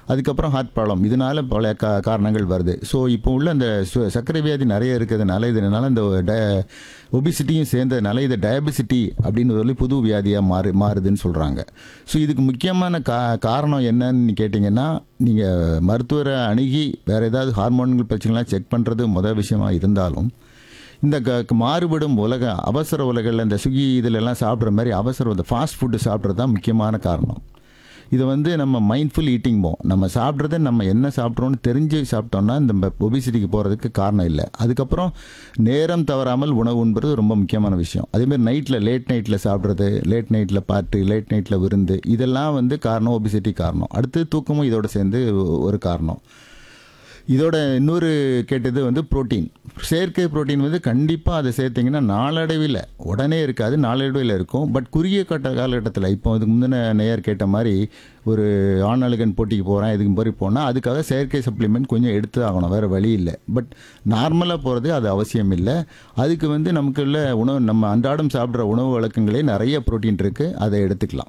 அதுக்கப்புறம் heart problem இதனால பல கா காரணங்கள் வருது ஸோ இப்போ உள்ள அந்த சு- சர்க்கரை வியாதி நிறைய இருக்கிறதுனால இதனால இந்த ஒபிசிட்டியும் சேர்ந்ததுனால இது டயபிசிட்டி அப்படின்னு சொல்லி புது வியாதியாக மாறு மாறுதுன்னு சொல்கிறாங்க ஸோ இதுக்கு முக்கியமான கா காரணம் என்னன்னு கேட்டிங்கன்னா நீங்கள் மருத்துவரை அணுகி வேறு ஏதாவது ஹார்மோன்கள் பிரச்சனைலாம் செக் பண்ணுறது முதல் விஷயமா இருந்தாலும் இந்த க க- மாறுபடும் உலக அவசர உலகில் இந்த சுகி இதில் எல்லாம் சாப்பிட்ற மாதிரி அவசர இந்த ஃபாஸ்ட் ஃபுட்டு சாப்பிட்றது தான் முக்கியமான காரணம் இது வந்து நம்ம மைண்ட்ஃபுல் ஈட்டிங் போம் நம்ம சாப்பிட்றத நம்ம என்ன சாப்பிட்றோன்னு தெரிஞ்சு சாப்பிட்டோம்னா இந்த ஒபிசிட்டிக்கு போகிறதுக்கு காரணம் இல்லை அதுக்கப்புறம் நேரம் தவறாமல் உணவு உண்பது ரொம்ப முக்கியமான விஷயம் அதேமாதிரி நைட்டில் லேட் நைட்டில் சாப்பிட்றது லேட் நைட்டில் பார்ட்டி லேட் நைட்டில் விருந்து இதெல்லாம் வந்து காரணம் ஒபிசிட்டி காரணம் அடுத்து தூக்கமும் இதோட சேர்ந்து ஒரு காரணம் இதோட இன்னொரு கேட்டது வந்து புரோட்டீன் செயற்கை புரோட்டீன் வந்து கண்டிப்பாக அதை சேர்த்தீங்கன்னா நாளடைவில் உடனே இருக்காது நாளடைவில் இருக்கும் பட் குறுகிய கட்ட காலகட்டத்தில் இப்போ அதுக்கு முந்தின நேயர் கேட்ட மாதிரி ஒரு ஆணழகன் போட்டிக்கு போகிறேன் இதுக்கு மாதிரி போனால் அதுக்காக செயற்கை சப்ளிமெண்ட் கொஞ்சம் எடுத்து ஆகணும் வேறு வழி இல்லை பட் நார்மலாக போகிறது அது அவசியம் இல்லை அதுக்கு வந்து நமக்கு உள்ள உணவு நம்ம அன்றாடம் சாப்பிட்ற உணவு வழக்கங்களே நிறைய புரோட்டீன் இருக்குது அதை எடுத்துக்கலாம்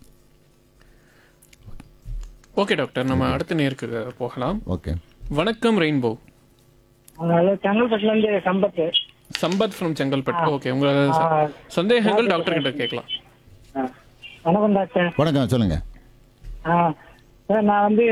ஓகே டாக்டர் நம்ம அடுத்த நேருக்கு போகலாம் ஓகே வணக்கம் ரெயின்போ ஹலோ செங்கல்பட்டுல இருந்து சம்பத்து சம்பத் ஃப்ரம் செங்கல்பட்டு ஓகே உங்களோட ச- சந்தேகங்கள் டாக்டர் கிட்ட கேட்கலாம் ஆ. வணக்கம் டாக்டர் வணக்கம் சொல்லுங்கள் ஆ சார் நான் வந்து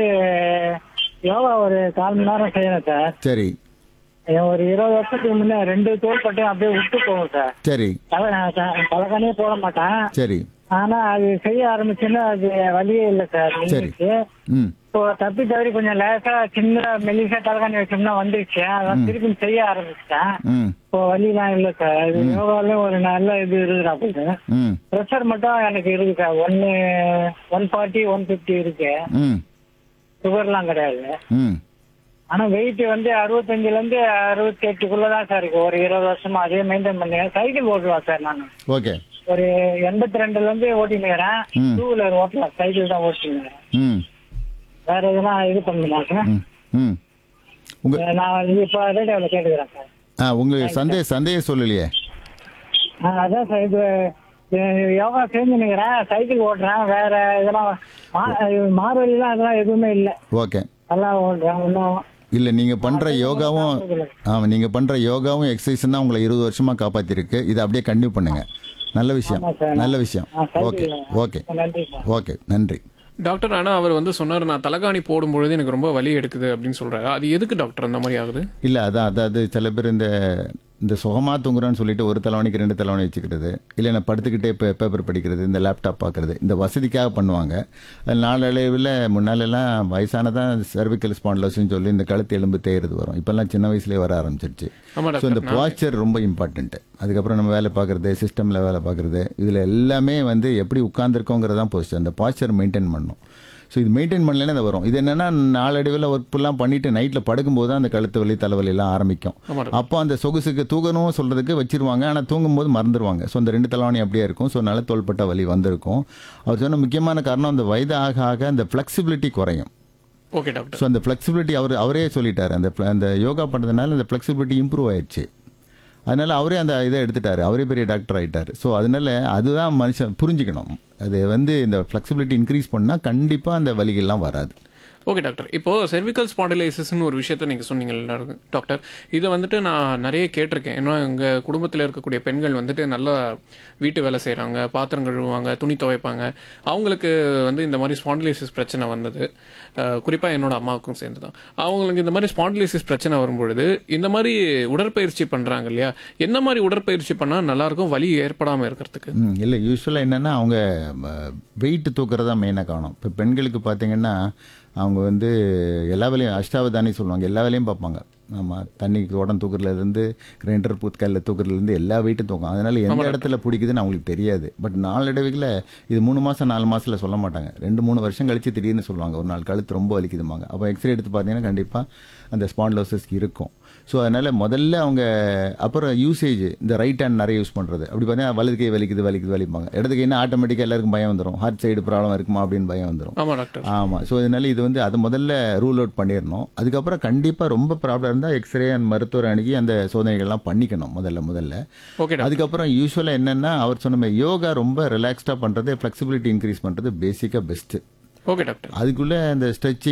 யோகா ஒரு கால் மணி நேரம் செய்யணும் சார் சரி என் ஒரு இருபது வருஷத்துக்கு முன்னே ரெண்டு தோள்பட்டையும் அப்படியே விட்டு போகும் சார் சரி தலை தலைக்கானே போட மாட்டேன் சரி ஆனா அது செய்ய ஆரம்பிச்சுன்னா அது வழியே இல்லை சார் சரி. நீங்களுக்கு ம் இப்போ தப்பி தவறி கொஞ்சம் லேசா சின்ன மெல்லிசா தலைக்காணி வச்சோம்னா வந்துருச்சு அதான் திருப்பி செய்ய ஆரம்பிச்சிட்டேன் ம் இப்போ வழிலாம் இல்லை சார் இது யோகால ஒரு நல்ல இது இருக்குதா ம் ப்ரெஷர் மட்டும் எனக்கு இருக்கு சார் ஒன்னு ஒன் ஃபார்ட்டி ஒன் ஃபிஃப்டி இருக்கு ம் சுகர்லாம் கிடையாது ம் ஆனா வெயிட் வந்து அறுபத்தஞ்சுல இருந்து அறுபத்தி எட்டுக்குள்ள தான் சார் இருக்கு ஒரு இருபது வருஷமா அதே மெயின்டைன் பண்ணுங்க சைக்கிள் ஓட்டுவேன் சார் நான் ஓகே ஒரு எண்பத்தி ரெண்டுல இருந்து ஓட்டினுக்கிறேன் ம். டூ வீலர் ஓட்டலாம் சைக்கிள் தான் ஓட்டினுக்கிறேன் ம் வேற எதுனா இது பண்ண மாட்டேன் ம் ம் உங்கள் நான் வந்து இப்போ ரேடியோவில் கேட்டுக்கிறேன் சார் ஆ உங்கள் சந்தே சந்தேகம் சொல்லலையே ஆ, அதான் சார் இது இது யோகா செஞ்சுனுக்கிறேன் சைக்கிள் ஓட்டுறேன் வேற இதெல்லாம் மா- மார்வழிலாம் அதெல்லாம் எதுவுமே இல்லை ஓகே நல்லா ஓட்டுறேன் ஒன்றும் இல்லை நீங்கள் பண்ணுற யோகாவும் ஆமாம் நீங்கள் பண்ணுற யோகாவும் எக்ஸசைஸும் தான் உங்களை இருபது வருஷமாக காப்பாற்றிருக்கு இதை அப்படியே கண்டினியூ பண்ணுங்க நல்ல விஷயம் ஆமா சார். நல்ல விஷயம் ஆ, சைக்கிள் ஓகே ஓகே நன்றி சார் ஓகே நன்றி டாக்டர் ஆனா அவர் வந்து சொன்னார் நான் தலகாணி போடும்பொழுது எனக்கு ரொம்ப வலி எடுக்குது அப்படின்னு சொல்றாரு அது எதுக்கு டாக்டர் அந்த மாதிரி ஆகுது இல்லை அதான் அதாவது சில பேர் இந்த இந்த சுகமாக தூங்குறோன்னு சொல்லிட்டு ஒரு தலைவணிக்கு ரெண்டு தலைவணி வச்சுக்கிறது இல்லை நான் படுத்துக்கிட்டே இப்போ பேப்பர் படிக்கிறது இந்த லேப்டாப் பார்க்குறது இந்த வசதிக்காக பண்ணுவாங்க அது நாளடைவில் முன்னாலெல்லாம் வயசானதான் cervical ஸ்பான்லஸ்ன்னு சொல்லி இந்த கழுத்து எலும்பு தேய்றது வரும் இப்போல்லாம் சின்ன வயசுலேயே வர ஆரம்பிச்சிருச்சு ஆமா ஸோ இந்த டாக்டர் பாஸ்டர் ரொம்ப இம்பார்ட்டன்ட்டு அதுக்கப்புறம் நம்ம வேலை பார்க்குறது சிஸ்டமில் வேலை பார்க்குறது இதில் எல்லாமே வந்து எப்படி உட்காந்துருக்கோங்கிறது தான் போஸ்டர் அந்த பாஸ்டர் மெயின்டைன் பண்ணணும் ஸோ இது மெயின்டைன் பண்ணலன்னா இது வரும் இது என்னன்னா நாளடைவில் ஒர்க் ஃபுல்லாக பண்ணிட்டு நைட்டில் படுக்கும்போது தான் அந்த கழுத்து வலி தலைவலி எல்லாம் ஆரம்பிக்கும் ஆமா டாக்டர். அப்போ அந்த சொகுசுக்கு தூங்கணும் சொல்றதுக்கு வச்சிருவாங்க ஆனால் தூங்கும்போது மறந்துடுவாங்க ஸோ அந்த ரெண்டு தலைவாணி அப்படியே இருக்கும் ஸோ நல்ல தோள்பட்ட வலி வந்திருக்கும் அவர் சொன்ன முக்கியமான காரணம் அந்த வயது ஆக ஆக அந்த ஃப்ளெக்சிபிலிட்டி குறையும் ஓகே டாக்டர் ஸோ அந்த ஃப்ளெக்சிபிலிட்டி அவர் அவரே சொல்லிட்டார் அந்த fle- அந்த யோகா பண்ணுறதுனால அந்த ஃப்ளெக்சிபிலிட்டி இம்ப்ரூவ் ஆயிடுச்சு அதனால அவரே அந்த இதை எடுத்துட்டாரு அவரே பெரிய டாக்டர் ஆயிட்டார் ஸோ அதனால அதுதான் மனுஷன் புரிஞ்சுக்கணும் அது வந்து இந்த ஃப்ளெக்சிபிலிட்டி இன்க்ரீஸ் பண்ணால் கண்டிப்பாக அந்த வலிகள்லாம் வராது ஓகே டாக்டர் இப்போ cervical ஸ்பாண்டிலைசிஸ்னு ஒரு விஷயத்த நீங்க சொன்னீங்கல்ல டாக்டர் இதை வந்துட்டு நான் நிறைய கேட்டிருக்கேன் ஏன்னா எங்க குடும்பத்தில் இருக்கக்கூடிய பெண்கள் வந்துட்டு நல்லா வீட்டு வேலை செய்றாங்க பாத்திரம் கழுவுவாங்க துணி துவைப்பாங்க அவங்களுக்கு வந்து இந்த மாதிரி ஸ்பாண்டிலைசிஸ் பிரச்சனை வந்தது அஹ், குறிப்பா என்னோட அம்மாவுக்கும் சேர்ந்து தான் அவங்களுக்கு இந்த மாதிரி ஸ்பாண்டிலைசிஸ் பிரச்சனை வரும்பொழுது இந்த மாதிரி உடற்பயிற்சி பண்றாங்க இல்லையா என்ன மாதிரி உடற்பயிற்சி பண்ணா நல்லா இருக்கும் வலி ஏற்படாம இருக்கிறதுக்கு ம் இல்லை யூஸ்வலாக என்னென்னா அவங்க வெயிட் தூக்குறது தான் மெயினாக காணும் இப்போ பெண்களுக்கு பார்த்தீங்கன்னா அவங்க வந்து எல்லா வேலையும் அஷ்டாவதானி சொல்லுவாங்க எல்லா வேலையும் பார்ப்பாங்க ஆமாம் தண்ணிக்கு உடம்பு தூக்குறதுலேருந்து கிரைண்டர் பூத்கல்ல தூக்குறதுலேருந்து எல்லா வெயிட்டும் தூக்கும் அதனால எந்த இடத்துல பிடிக்குதுன்னு அவங்களுக்கு தெரியாது பட் நாளடைவில் இது மூணு மாதம் நாலு மாசத்துல சொல்ல மாட்டாங்க ரெண்டு மூணு வருஷம் கழிச்சு திடீர்னு சொல்லுவாங்க ஒரு நாள் கழுத்து ரொம்ப வலிக்குதுமாங்க அப்போ எக்ஸ்ரே எடுத்து பார்த்தீங்கன்னா கண்டிப்பாக அந்த ஸ்பான்லோசஸ் இருக்கும் ஸோ அதனால் முதல்ல அவங்க அப்புறம் யூசேஜ் இந்த ரைட் ஹேண்ட் நிறைய யூஸ் பண்ணுறது அப்படி பார்த்தீங்கன்னா வலது கை வலிக்குது வலிக்குது வலிப்பாங்க இடது கைன்னா ஆட்டோமேட்டிக்காக எல்லாருக்கும் பயம் வந்துடும் ஹார்ட் சைடு ப்ராப்ளம் இருக்குமா அப்படின்னு பயம் வந்துடும் ஆமா டாக்டர் ஆமாம் ஸோ அதனால இது வந்து அதை முதல்ல ரூல் அவுட் பண்ணிடணும் அதுக்கப்புறம் கண்டிப்பாக ரொம்ப ப்ராப்ளம் இருந்தால் எக்ஸ்ரே அண்ட் மருத்துவர் அணுகி அந்த சோதனைகள்லாம் பண்ணிக்கணும் முதல்ல முதல்ல ஓகே டாக்டர் அதுக்கப்புறம் யூஸ்வலாக என்னென்னா அவர் சொன்ன மாதிரி யோகா ரொம்ப ரிலாக்ஸ்டாக பண்ணுறது ஃப்ளெக்சிபிலிட்டி இன்க்ரீஸ் பண்ணுறது பேசிக்காக பெஸ்ட்டு ஓகே டாக்டர் அதுக்குள்ளே அந்த ஸ்ட்ரெச்சிங்